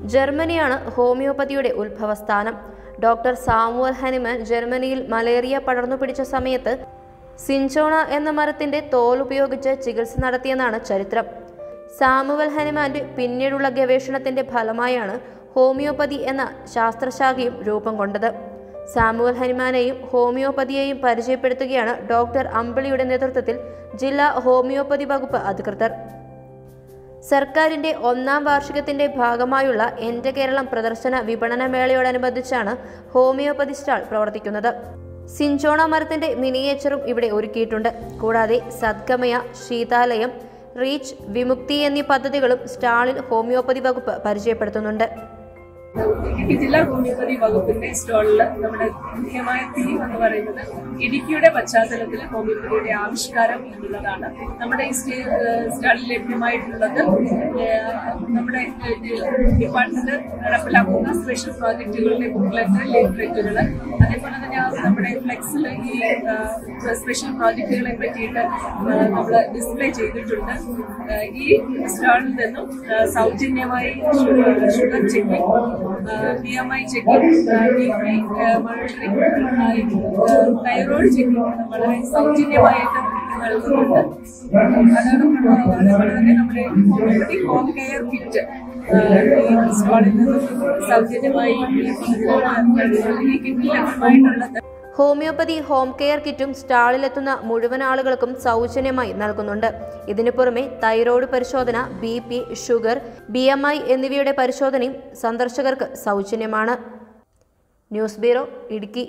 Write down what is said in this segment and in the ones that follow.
ജർമ്മനിയാണ് ഹോമിയോപ്പതിയുടെ ഉത്ഭവസ്ഥാനം doctor Samuel ഹനിമൻ ജർമ്മനിയിൽ malaria പടർന്നു പിടിച്ച സമയത്ത് സിൻചോണ എന്ന മരത്തിന്റെ തോൽ ഉപയോഗിച്ച് ചികിത്സ നടത്തിയെന്നാണ് ചരിത്രം സാമുവൽ ഹനുമാന്റെ പിന്നീടുള്ള ഗവേഷണത്തിന്റെ ഫലമായാണ് ഹോമിയോപ്പതി എന്ന ശാസ്ത്രശാഖയും രൂപം കൊണ്ടത് സാമുവൽ ഹനുമാനെയും ഹോമിയോപ്പതിയെയും പരിചയപ്പെടുത്തുകയാണ് ഡോക്ടർ അമ്പിളിയുടെ നേതൃത്വത്തിൽ ജില്ലാ ഹോമിയോപ്പതി വകുപ്പ് അധികൃതർ സർക്കാരിന്റെ ഒന്നാം വാർഷികത്തിന്റെ ഭാഗമായുള്ള എന്റെ കേരളം പ്രദർശന വിപണന മേളയോടനുബന്ധിച്ചാണ് ഹോമിയോപ്പതി സ്റ്റാൾ പ്രവർത്തിക്കുന്നത് സിഞ്ചോണ മരത്തിന്റെ മിനിയേച്ചറും ഇവിടെ ഒരുക്കിയിട്ടുണ്ട് കൂടാതെ സദ്ഗമയ ശീതാലയം റീച്ച് വിമുക്തി എന്നീ പദ്ധതികളും സ്റ്റാളിൽ ഹോമിയോപ്പതി വകുപ്പ് പരിചയപ്പെടുത്തുന്നുണ്ട് ഇടുക്കി ജില്ലാ ഹോമിയോപ്പതി വകുപ്പിന്റെ സ്റ്റാളിൽ നമ്മുടെ മുഖ്യമായ തീം എന്ന് പറയുന്നത് ഇടുക്കിയുടെ പശ്ചാത്തലത്തിൽ ഹോമിയോപ്പതിയുടെ ആവിഷ്കാരം എന്നുള്ളതാണ് നമ്മുടെ ഈ സ്റ്റേ- ഏഹ് സ്റ്റാളിൽ ലഭ്യമായിട്ടുള്ളത് ഏഹ് നമ്മുടെ ഡിപ്പാർട്ട്മെന്റ് നടപ്പിലാക്കുന്ന സ്പെഷ്യൽ പ്രോജക്റ്റുകളുടെ ബുക്ക്ലെറ്റ് ലീഫ്ലെറ്റുകൾ അതേപോലെ തന്നെ നമ്മുടെ ഫ്ലെക്സിൽ ഈ സ്പെഷ്യൽ പ്രോജക്റ്റുകളെ പറ്റിയിട്ട് നമ്മൾ ഡിസ്പ്ലേ ചെയ്തിട്ടുണ്ട് ഏഹ് ഈ സ്റ്റാളിൽ നിന്നും ഏഹ് സൗജന്യമായി sugar checking B M I checking B P monitoring thyroid checking വളരെ സൗജന്യമായിട്ട് നൽകുന്നുണ്ട് അതാണ് അതുപോലെ തന്നെ നമ്മുടെ ഹോമിയോപ്പതി ഹോം കെയർ കിറ്റ് ഈ സ്റ്റാളിൽ നിന്നും സൗജന്യമായി ഈ കിറ്റിൽ ലഭ്യമായിട്ടുള്ളത് ഹോമിയോപ്പതി ഹോം കെയർ കിറ്റും സ്റ്റാളിലെത്തുന്ന മുഴുവൻ ആളുകൾക്കും സൗജന്യമായി നൽകുന്നുണ്ട് ഇതിനു പുറമെ തൈറോയ്ഡ് പരിശോധന B P sugar B M I എന്നിവയുടെ പരിശോധനയും സന്ദർശകർക്ക് സൗജന്യമാണ് news bureau Idukki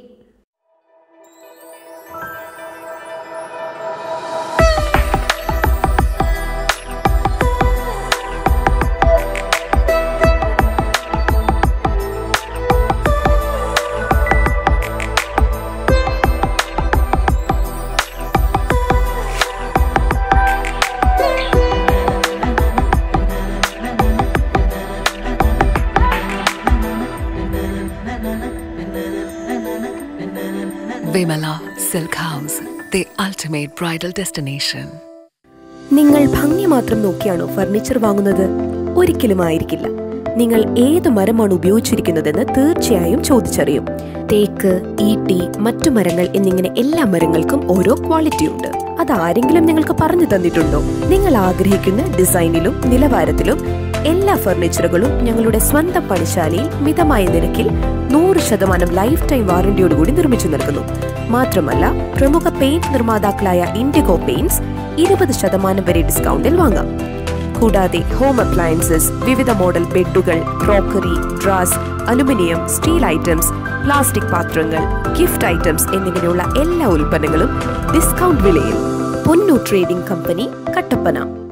Vimala Silk House, the ultimate bridal destination. നിങ്ങൾ ഭംഗി മാത്രം നോക്കിയാണോ ഫർണിച്ചർ വാങ്ങുന്നത് ഒരിക്കലും ആയിരിക്കില്ല നിങ്ങൾ ഏത് മരമാണ് ഉപയോഗിച്ചിരിക്കുന്നതെന്ന് തീർച്ചയായും ചോദിച്ചറിയും തേക്ക് ഈട്ടി മറ്റു മരങ്ങൾ എന്നിങ്ങനെ എല്ലാ മരങ്ങൾക്കും ഓരോ ക്വാളിറ്റി ഉണ്ട് അതാരെങ്കിലും നിങ്ങൾക്ക് പറഞ്ഞു തന്നിട്ടുണ്ടോ നിങ്ങൾ ആഗ്രഹിക്കുന്ന ഡിസൈനിലും നിലവാരത്തിലും എല്ലാ ഫർണിച്ചറുകളും ഞങ്ങളുടെ സ്വന്തം പണിശാലയിൽ മിതമായ നിരക്കിൽ നൂറ് ശതമാനം ലൈഫ് ടൈം വാറന്റിയോടുകൂടി നിർമ്മിച്ചു നൽകുന്നു മാത്രമല്ല പ്രമുഖ പെയിന്റ് നിർമ്മാതാക്കളായ ഇൻഡിഗോ പെയിന്റ്സ് ഇരുപത് ശതമാനം വരെ ഡിസ്കൗണ്ടിൽ വാങ്ങാം കൂടാതെ ഹോം അപ്ലയൻസസ് വിവിധ മോഡൽ ബെഡുകൾ ക്രോക്കറി ഡ്രാസ് അലുമിനിയം സ്റ്റീൽ ഐറ്റംസ് പ്ലാസ്റ്റിക് പാത്രങ്ങൾ ഗിഫ്റ്റ് ഐറ്റംസ് എന്നിങ്ങനെയുള്ള എല്ലാ ഉൽപ്പന്നങ്ങളും ഡിസ്കൗണ്ട് വിലയിൽ പൊന്നു ട്രേഡിംഗ് കമ്പനി കട്ടപ്പന